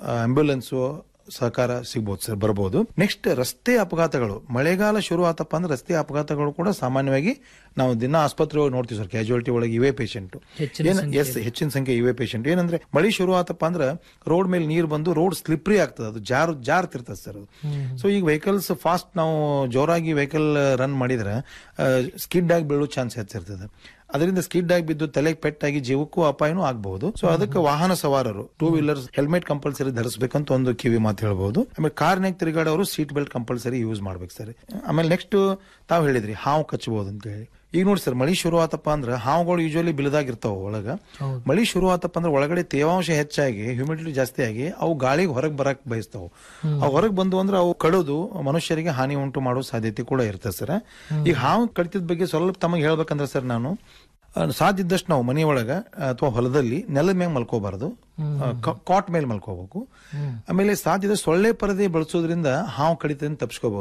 ambulance ಸಹಕಾರ ಸಿಗ್ಬೋದು sir ಬರ್ಬೋದು ನೆಕ್ಸ್ಟ್ ರಸ್ತೆ ಅಪಘಾತಗಳು ಮಳೆಗಾಲ ಶುರು ಆತಪ್ಪ ಅಂದ್ರೆ ರಸ್ತೆ ಅಪಘಾತಗಳು ಕೂಡ ಸಾಮಾನ್ಯವಾಗಿ ನಾವು ದಿನ ಆಸ್ಪತ್ರೆ ಒಳಗೆ ನೋಡ್ತೀವಿ ಸರ್ ಕ್ಯಾಜುಯಾಲಿಟಿ ಒಳಗೆ ಇವೇ ಪೇಷಂಟ್ ಎಸ್ ಹೆಚ್ಚಿನ ಸಂಖ್ಯೆ ಇವೇ ಪೇಷಂಟ್ ಏನಂದ್ರೆ ಮಳೆ ಶುರು ಆತಪ್ಪ ಅಂದ್ರೆ ರೋಡ್ ಮೇಲೆ ನೀರು ಬಂದು ರೋಡ್ ಸ್ಲಿಪ್ರಿ ಆಗ್ತದೆ ಅದು ಜಾರ್ ಜಾರ್ತಿರ್ತದೆ ಸರ್ ಅದು ಸೊ ಈಗ ವೆಹಿಕಲ್ಸ್ ಫಾಸ್ಟ್ ನಾವು ಜೋರಾಗಿ ವೆಹಿಕಲ್ ರನ್ ಮಾಡಿದ್ರೆ ಸ್ಕಿಡ್ ಆಗಿ ಬೀಳೋ ಚಾನ್ಸ್ ಹೆಚ್ಚಿರ್ತದೆ ಅದರಿಂದ ಸ್ಕಿಡ್ ಆಗಿ ಬಿದ್ದು ತಲೆಗೆ ಪೆಟ್ಟಾಗಿ ಜೀವಕ್ಕೂ ಅಪಾಯನೂ ಆಗಬಹುದು ಸೊ ಅದಕ್ಕೆ ವಾಹನ ಸವಾರರು ಟೂ ವೀಲರ್ಸ್ ಹೆಲ್ಮೆಟ್ ಕಂಪಲ್ಸರಿ ಧರಿಸಬೇಕಂತ ಒಂದು ಕಿವಿ ಮಾತು ಹೇಳ್ಬಹುದು ಆಮೇಲೆ ಕಾರ್ನಾಗ ತಿರುಗಾಡೋರು ಸೀಟ್ ಬೆಲ್ಟ್ ಕಂಪಲ್ಸರಿ ಯೂಸ್ ಮಾಡ್ಬೇಕು ಸರ್ ಆಮೇಲೆ ನೆಕ್ಸ್ಟ್ ತಾವು ಹೇಳಿದ್ರಿ ಹಾವು ಕಚ್ಚಬಹುದು ಅಂತ ಹೇಳಿ ಈಗ ನೋಡಿ ಸರ್ ಮಳಿ ಶುರು ಆತಪ್ಪ ಅಂದ್ರೆ ಹಾವುಗಳು ಯೂಶಲಿ ಬಿಲದಾಗಿರ್ತಾವ ಒಳಗ ಮಳಿ ಶುರು ಆತಪ್ಪ ಅಂದ್ರೆ ಒಳಗಡೆ ತೇವಾಂಶ ಹೆಚ್ಚಾಗಿ ಹ್ಯೂಮಿಡಿಟಿ ಜಾಸ್ತಿ ಆಗಿ ಅವು ಗಾಳಿಗೆ ಹೊರಗೆ ಬರಕ್ ಬಯಸ್ತಾವ ಅವು ಹೊರಗೆ ಬಂದು ಅಂದ್ರೆ ಅವು ಕಡೋದು ಮನುಷ್ಯರಿಗೆ ಹಾನಿ ಉಂಟು ಮಾಡೋ ಸಾಧ್ಯತೆ ಕೂಡ ಇರ್ತದೆ ಸರ್ ಈಗ ಹಾವು ಕಡಿತದ ಬಗ್ಗೆ ಸ್ವಲ್ಪ ತಮಗೆ ಹೇಳ್ಬೇಕಂದ್ರೆ ಸರ್ ನಾನು ಆ, ಸಾಧ್ಯ ಇದ್ದಷ್ಟು ನಾವು ಮನೆಯೊಳಗ ಅಥವಾ ಹೊಲದಲ್ಲಿ ನೆಲದ ಮ್ಯಾಗ ಮಲ್ಕೋಬಾರದು ಕಾಟ್ ಮೇಲೆ ಮಲ್ಕೋಬೇಕು ಆಮೇಲೆ ಸಾಧ್ಯದ ಸೊಳ್ಳೆ ಪರದೆ ಬಳಸೋದ್ರಿಂದ ಹಾವು ಕಡಿತದಿಂದ ತಪ್ಪಿಸ್ಕೋಬಹುದು